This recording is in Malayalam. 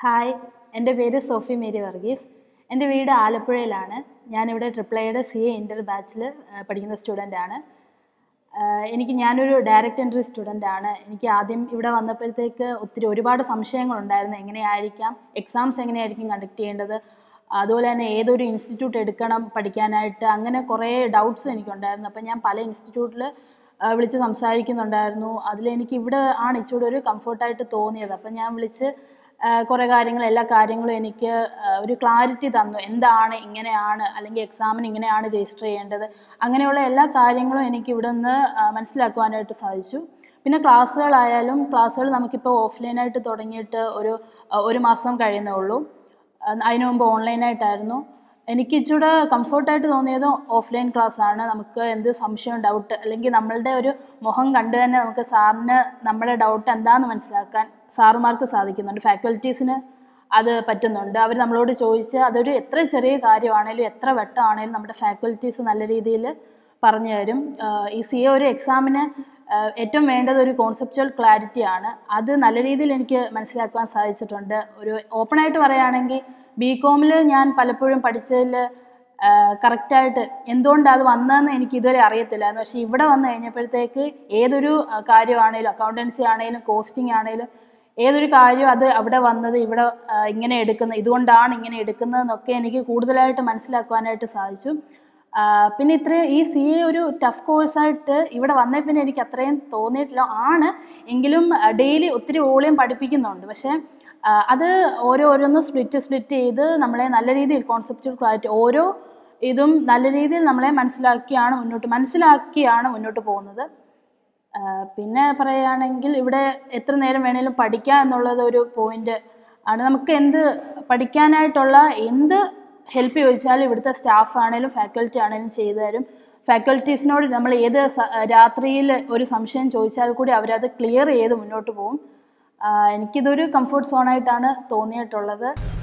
ഹായ് എൻ്റെ പേര് സോഫി മേരി വർഗീസ് എൻ്റെ വീട് ആലപ്പുഴയിലാണ് ഞാനിവിടെ ട്രിപ്പിൾ എയുടെ സി എ ഇൻ്റർ ബാച്ചിൽ പഠിക്കുന്ന സ്റ്റുഡൻ്റ് ആണ് ആഹ് എനിക്ക് ഞാനൊരു ഡയറക്റ്റ് എൻട്രി സ്റ്റുഡൻ്റ് ആണ് എനിക്ക് ആദ്യം ഇവിടെ വന്നപ്പോഴത്തേക്ക് ഒത്തിരി ഒരുപാട് സംശയങ്ങളുണ്ടായിരുന്നു എങ്ങനെയായിരിക്കാം എക്സാംസ് എങ്ങനെയായിരിക്കും കണ്ടക്ട് ചെയ്യേണ്ടത് അതുപോലെ തന്നെ ഏതൊരു ഇൻസ്റ്റിറ്റ്യൂട്ട് എടുക്കണം പഠിക്കാനായിട്ട് അങ്ങനെ കുറേ ഡൗട്ട്സ് എനിക്കുണ്ടായിരുന്നു അപ്പം ഞാൻ പല ഇൻസ്റ്റിറ്റ്യൂട്ടിൽ വിളിച്ച് സംസാരിക്കുന്നുണ്ടായിരുന്നു അതിലെനിക്ക് ഇവിടെ ആണ് ഇച്ചിരി ഒരു കംഫർട്ടായിട്ട് തോന്നിയത് അപ്പം ഞാൻ വിളിച്ച് ആഹ് കുറേ കാര്യങ്ങൾ എല്ലാ കാര്യങ്ങളും എനിക്ക് ആഹ് ഒരു ക്ലാരിറ്റി തന്നു എന്താണ് ഇങ്ങനെയാണ് അല്ലെങ്കിൽ എക്സാമിന് ഇങ്ങനെയാണ് രജിസ്റ്റർ ചെയ്യേണ്ടത് അങ്ങനെയുള്ള എല്ലാ കാര്യങ്ങളും എനിക്ക് ഇവിടെ നിന്ന് മനസ്സിലാക്കുവാനായിട്ട് സാധിച്ചു പിന്നെ ക്ലാസ്സുകളായാലും ക്ലാസ്സുകൾ നമുക്കിപ്പോൾ ഓഫ്ലൈനായിട്ട് തുടങ്ങിയിട്ട് ഒരു ആഹ് ഒരു മാസം കഴിയുന്നേ ഉള്ളൂ ആഹ് അതിനു മുമ്പ് ഓൺലൈനായിട്ടായിരുന്നു എനിക്ക് ഇച്ചിരി കംഫർട്ടായിട്ട് തോന്നിയത് ഓഫ്ലൈൻ ക്ലാസ് ആണ് നമുക്ക് എന്ത് സംശയം ഡൗട്ട് അല്ലെങ്കിൽ നമ്മളുടെ ഒരു മുഖം കണ്ടു തന്നെ നമുക്ക് സാറിന് നമ്മുടെ ഡൗട്ട് എന്താണെന്ന് മനസ്സിലാക്കാൻ സാറുമാർക്ക് സാധിക്കുന്നുണ്ട് ഫാക്കൽറ്റീസിന് അത് പറ്റുന്നുണ്ട് അവർ നമ്മളോട് ചോദിച്ച് അതൊരു എത്ര ചെറിയ കാര്യമാണേലും എത്ര വട്ടമാണേലും നമ്മുടെ ഫാക്കൽറ്റീസ് നല്ല രീതിയിൽ പറഞ്ഞു തരും ആഹ് ഈ സി എ ഒരു എക്സാമിന് ആഹ് ഏറ്റവും വേണ്ടത് ഒരു കോൺസെപ്റ്റുവൽ ക്ലാരിറ്റി ആണ് അത് നല്ല രീതിയിൽ എനിക്ക് മനസ്സിലാക്കാൻ സാധിച്ചിട്ടുണ്ട് ഒരു ഓപ്പണായിട്ട് പറയുകയാണെങ്കിൽ ബി കോമിൽ ഞാൻ പലപ്പോഴും പഠിച്ചതിൽ കറക്റ്റായിട്ട് എന്തുകൊണ്ടാണ് അത് വന്നതെന്ന് എനിക്ക് ഇതുവരെ അറിയത്തില്ലായിരുന്നു പക്ഷേ ഇവിടെ വന്നു കഴിഞ്ഞപ്പോഴത്തേക്ക് ഏതൊരു ആ, കാര്യമാണേലും അക്കൗണ്ടൻസി ആണേലും കോസ്റ്റിംഗ് ആണേലും ഏതൊരു കാര്യം അത് അവിടെ വന്നത് ഇവിടെ ആ, ഇങ്ങനെ എടുക്കുന്നത് ഇതുകൊണ്ടാണ് ഇങ്ങനെ എടുക്കുന്നതെന്നൊക്കെ എനിക്ക് കൂടുതലായിട്ട് മനസ്സിലാക്കുവാനായിട്ട് സാധിച്ചു ആ, പിന്നെ ഇത്രയും ഈ സി എ ഒരു ടഫ് കോഴ്സായിട്ട് ഇവിടെ വന്നേ പിന്നെ എനിക്ക് അത്രയും തോന്നിയിട്ടില്ല ആണ് എങ്കിലും ഡെയിലി ഒത്തിരി വോളിയം പഠിപ്പിക്കുന്നുണ്ട് പക്ഷേ ആ, അത് ഓരോ ഓരോന്ന് സ്പ്ലിറ്റ് സ്പ്ലിറ്റ് ചെയ്ത് നമ്മളെ നല്ല രീതിയിൽ കോൺസെപ്റ്റുവൽ ക്ലാരിറ്റി ഓരോ ഇതും നല്ല രീതിയിൽ നമ്മളെ മനസ്സിലാക്കിയാണ് മുന്നോട്ട് മനസ്സിലാക്കിയാണ് മുന്നോട്ട് പോകുന്നത് ആ, പിന്നെ പറയുകയാണെങ്കിൽ ഇവിടെ എത്ര നേരം വേണേലും പഠിക്കാം എന്നുള്ളത് ഒരു പോയിന്റ് ആണ് നമുക്ക് എന്ത് പഠിക്കാനായിട്ടുള്ള എന്ത് ഹെൽപ്പ് ചോദിച്ചാലും ഇവിടുത്തെ സ്റ്റാഫ് ആണേലും ഫാക്കൽറ്റി ആണേലും ചെയ്തു തരും ഫാക്കൽറ്റീസിനോട് നമ്മൾ ഏത് രാത്രിയിൽ ഒരു സംശയം ചോദിച്ചാൽ കൂടി അവരത് ക്ലിയർ ചെയ്ത് മുന്നോട്ട് പോകും ആ, എനിക്കിതൊരു കംഫർട്ട് സോണായിട്ടാണ് തോന്നിയിട്ടുള്ളത്